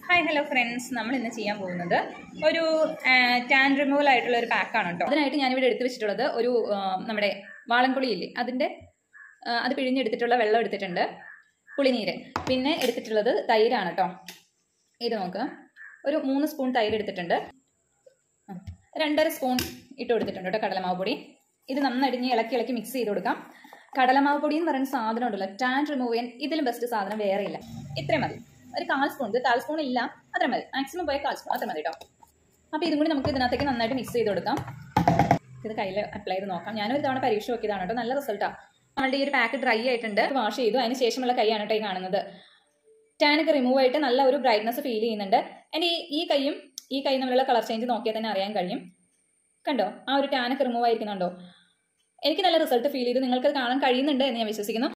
hi hello friends നമ്മൾ ഇന്ന് ചെയ്യാൻ പോകുന്നത് ഒരു ടാൻ റിമൂവൽ ആയിട്ടുള്ള ഒരു പാക്കാണ് കേട്ടോ അതിനായിട്ട് ഞാനിവിടെ എടുത്തു വെച്ചിട്ടുള്ളത് ഒരു ആ, നമ്മുടെ വാളൻപുളി ഇല്ലേ അതിൻ്റെ ആ, അത് പിഴിഞ്ഞെടുത്തിട്ടുള്ള വെള്ളം എടുത്തിട്ടുണ്ട് പുളിനീര് പിന്നെ എടുത്തിട്ടുള്ളത് തൈരാണ് കേട്ടോ ഇത് നോക്കുക ഒരു മൂന്ന് സ്പൂൺ തൈര് എടുത്തിട്ടുണ്ട് ആ, രണ്ടര സ്പൂൺ ഇട്ട് കൊടുത്തിട്ടുണ്ട് കേട്ടോ കടലമാവ് പൊടി ഇത് നന്നായിട്ട് ഇനി ഇളക്കി ഇളക്കി മിക്സ് ചെയ്ത് കൊടുക്കാം കടലമാവ് പൊടി എന്ന് പറയുന്ന സാധനം ഉണ്ടല്ലോ ടാൻ റിമൂവ് ചെയ്യാൻ ഇതിലും ബെസ്റ്റ് സാധനം വേറെ ഇല്ല ഇത്രയും മതി ഒരു കാൽ സ്പൂൺ ഇത് കാൽ സ്പൂൺ ഇല്ല അത്ര മതി മാക്സിമം പോയ കാൽ സ്പൂൺ അത്ര മതി കേട്ടോ അപ്പോൾ ഇതും കൂടി നമുക്ക് ഇതിനകത്തേക്ക് നന്നായിട്ട് മിക്സ് ചെയ്ത് കൊടുക്കാം ഇത് കയ്യിൽ അപ്ലൈ ചെയ്ത് നോക്കാം ഞാനൊരു തവണ പരീക്ഷ നോക്കിയതാണ് കേട്ടോ നല്ല റിസൾട്ടാണ് നമ്മളുടെ ഈ ഒരു പാക്ക് ഡ്രൈ ആയിട്ടുണ്ട് വാഷ് ചെയ്തു അതിന് ശേഷമുള്ള കൈയാണ് കേട്ടോ ഈ കാണുന്നത് ടാനൊക്കെ റിമൂവ് ആയിട്ട് നല്ല ഒരു ബ്രൈറ്റ്നസ് ഫീൽ ചെയ്യുന്നുണ്ട് എൻ്റെ ഈ ഈ കൈയും ഈ കൈ തമ്മിലുള്ള കളർ ചേഞ്ച് നോക്കിയാൽ തന്നെ അറിയാൻ കഴിയും കണ്ടോ ആ ഒരു ടാനൊക്കെ റിമൂവ് ആയിരിക്കുന്നുണ്ടോ എനിക്ക് നല്ല റിസൾട്ട് ഫീൽ ചെയ്തു നിങ്ങൾക്ക് കാണാൻ കഴിയുന്നുണ്ട് എന്ന് ഞാൻ വിശ്വസിക്കുന്നു